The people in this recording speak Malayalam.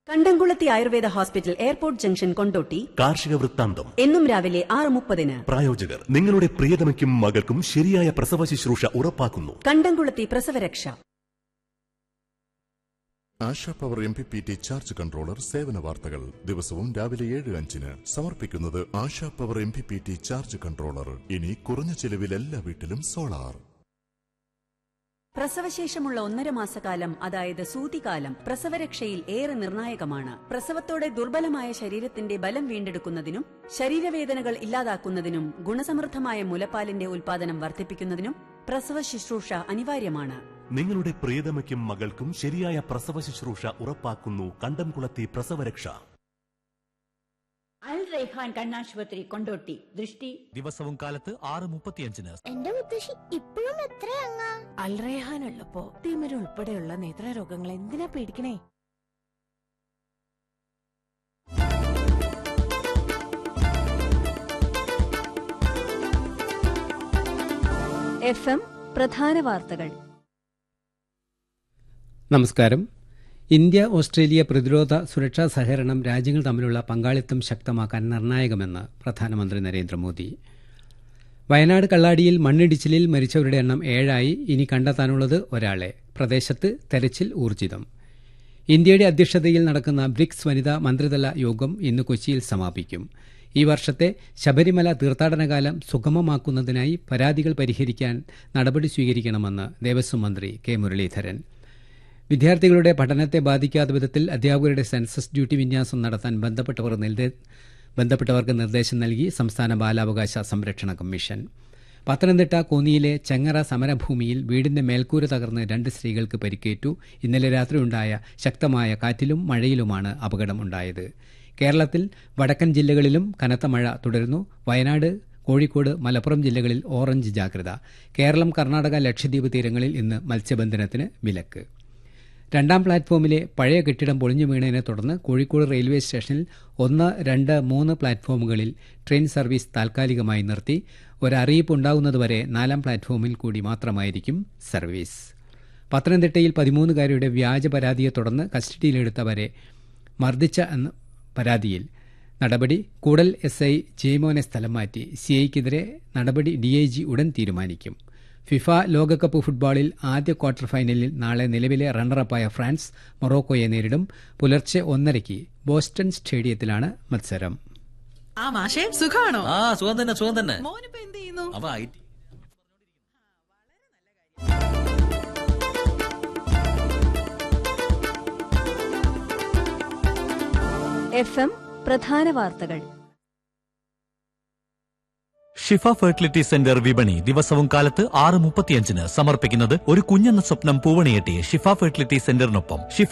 കണ്ടംകുളത്തി ayurveda hospital airport junction Kondotty കാർഷിക വൃത്താന്തം എന്നും രാവിലെ ആറ് മുപ്പതിന് പ്രായോജകർ നിങ്ങളുടെ പ്രിയതമയ്ക്കും മകൾക്കും ശരിയായ പ്രസവ ശുശ്രൂഷ ഉറപ്പാക്കുന്നു കണ്ടംകുളത്തി പ്രസവരക്ഷ Asha power M P P T charge controller സേവന വാർത്തകൾ ദിവസവും രാവിലെ ഏഴ് അഞ്ചിന് സമർപ്പിക്കുന്നത് Asha power M P P T charge controller ഇനി കുറഞ്ഞ ചെലവിൽ എല്ലാ വീട്ടിലും സോളാർ പ്രസവശേഷമുള്ള ഒന്നര മാസക്കാലം അതായത് സൂതികാലം പ്രസവരക്ഷയിൽ ഏറെ നിർണായകമാണ് പ്രസവത്തോടെ ദുർബലമായ ശരീരത്തിന്റെ ബലം വീണ്ടെടുക്കുന്നതിനും ശരീരവേദനകൾ ഇല്ലാതാക്കുന്നതിനും ഗുണസമൃദ്ധമായ മുലപ്പാലിന്റെ ഉൽപാദനം വർദ്ധിപ്പിക്കുന്നതിനും പ്രസവ ശുശ്രൂഷ അനിവാര്യമാണ് നിങ്ങളുടെ പ്രിയതമയ്ക്കും മകൾക്കും ശരിയായ പ്രസവ ശുശ്രൂഷ ഉറപ്പാക്കുന്നു കണ്ടംകുളത്തി പ്രസവരക്ഷ അൽ റൈഹാൻ കണ്ണാശുപത്രി കൊണ്ടോട്ടി ദൃഷ്ടി ദിവസവും കാലത്ത് ആറ് മുപ്പത്തിയഞ്ചിന് എന്റെ മുത്തശ്ശി ഇപ്പോഴും എത്രയങ്ങാ അൽറേഹാൻ ഉള്ളപ്പോ തിമിര ഉൾപ്പെടെയുള്ള നേത്രരോഗങ്ങൾ എന്തിനാ പേടിക്കണേ എഫ് എം പ്രധാന വാർത്തകൾ നമസ്കാരം ഇന്ത്യ ഓസ്ട്രേലിയ പ്രതിരോധ സുരക്ഷാ സഹകരണം രാജ്യങ്ങൾ തമ്മിലുള്ള പങ്കാളിത്തം ശക്തമാക്കാൻ നിർണായകമെന്ന് പ്രധാനമന്ത്രി നരേന്ദ്രമോദി വയനാട് കള്ളാടിയിൽ മണ്ണിടിച്ചിലിൽ മരിച്ചവരുടെ എണ്ണം ഏഴായി ഇനി കണ്ടെത്താനുള്ളത് ഒരാളെ പ്രദേശത്ത് തെരച്ചിൽ ഊർജിതം ഇന്ത്യയുടെ അധ്യക്ഷതയിൽ നടക്കുന്ന ബ്രിക്സ് വനിതാ മന്ത്രിതല യോഗം ഇന്ന് കൊച്ചിയിൽ സമാപിക്കും ഈ വർഷത്തെ ശബരിമല തീർത്ഥാടനകാലം സുഗമമാക്കുന്നതിനായി പരാതികൾ പരിഹരിക്കാൻ നടപടി സ്വീകരിക്കണമെന്ന് ദേവസ്വം മന്ത്രി കെ മുരളീധരൻ വിദ്യാർത്ഥികളുടെ പഠനത്തെ ബാധിക്കാത്ത വിധത്തിൽ അധ്യാപകരുടെ സെൻസസ് ഡ്യൂട്ടി വിന്യാസം നടത്താൻ ബന്ധപ്പെട്ടവർ നിർദ്ദേ- ബന്ധപ്പെട്ടവർക്ക് നിർദ്ദേശം നൽകി സംസ്ഥാന ബാലാവകാശ സംരക്ഷണ കമ്മീഷൻ പത്തനംതിട്ട കോന്നിയിലെ ചെങ്ങറ സമരഭൂമിയിൽ വീടിന്റെ മേൽക്കൂര തകർന്ന് രണ്ട് സ്ത്രീകൾക്ക് പരിക്കേറ്റു ഇന്നലെ രാത്രിയുണ്ടായ ശക്തമായ കാറ്റിലും മഴയിലുമാണ് അപകടമുണ്ടായത് കേരളത്തിൽ വടക്കൻ ജില്ലകളിലും കനത്ത മഴ തുടരുന്നു വയനാട് കോഴിക്കോട് മലപ്പുറം ജില്ലകളിൽ ഓറഞ്ച് ജാഗ്രത കേരളം കർണാടക ലക്ഷദ്വീപ് തീരങ്ങളിൽ ഇന്ന് മത്സ്യബന്ധനത്തിന് വിലക്ക് രണ്ടാം പ്ലാറ്റ്ഫോമിലെ പഴയ കെട്ടിടം പൊളിഞ്ഞു വീണതിനെ തുടർന്ന് കോഴിക്കോട് റെയിൽവേ സ്റ്റേഷനിൽ ഒന്ന് രണ്ട് മൂന്ന് പ്ലാറ്റ്ഫോമുകളിൽ ട്രെയിൻ സർവീസ് താൽക്കാലികമായി നിർത്തി ഒരറിയിപ്പ് ഉണ്ടാകുന്നതുവരെ നാലാം പ്ലാറ്റ്ഫോമിൽ കൂടി മാത്രമായിരിക്കും സർവീസ് പത്തനംതിട്ടയിൽ പതിമൂന്നുകാരിയുടെ വ്യാജ പരാതിയെ തുടർന്ന് കസ്റ്റഡിയിലെടുത്തവരെ മർദ്ദിച്ച എന്ന പരാതിയിൽ നടപടി കൂടൽ എസ് ഐ ജെയ്മോനെ സ്ഥലം മാറ്റി സിഐക്കെതിരെ നടപടി ഡിഐജി ഉടൻ തീരുമാനിക്കും ഫിഫ ലോകകപ്പ് ഫുട്ബോളിൽ ആദ്യ ക്വാർട്ടർ ഫൈനലിൽ നാളെ നിലവിലെ റണ്ണറപ്പായ ഫ്രാൻസ് മൊറോക്കോയെ നേരിടും പുലർച്ചെ ഒന്നരയ്ക്ക് ബോസ്റ്റൺ സ്റ്റേഡിയത്തിലാണ് മത്സരം ആ മാഷേ സുഖാണോ ആ സുഖം തന്നെ സുഖം തന്നെ മോനിപ്പോ എന്ത് ചെയ്യുന്നു അവ ഐ ടി എഫ് എം പ്രധാന വാർത്തകൾ ഷിഫ ഫെർട്ടിലിറ്റി സെന്റർ വിപണി ദിവസവും കാലത്ത് ആറ് മുപ്പത്തിയഞ്ചിന് സമർപ്പിക്കുന്നത് ഒരു കുഞ്ഞെന്ന സ്വപ്നം പൂവണിയെട്ടി ഷിഫ ഫെർട്ടിലിറ്റി സെന്ററിനൊപ്പം ഷിഫ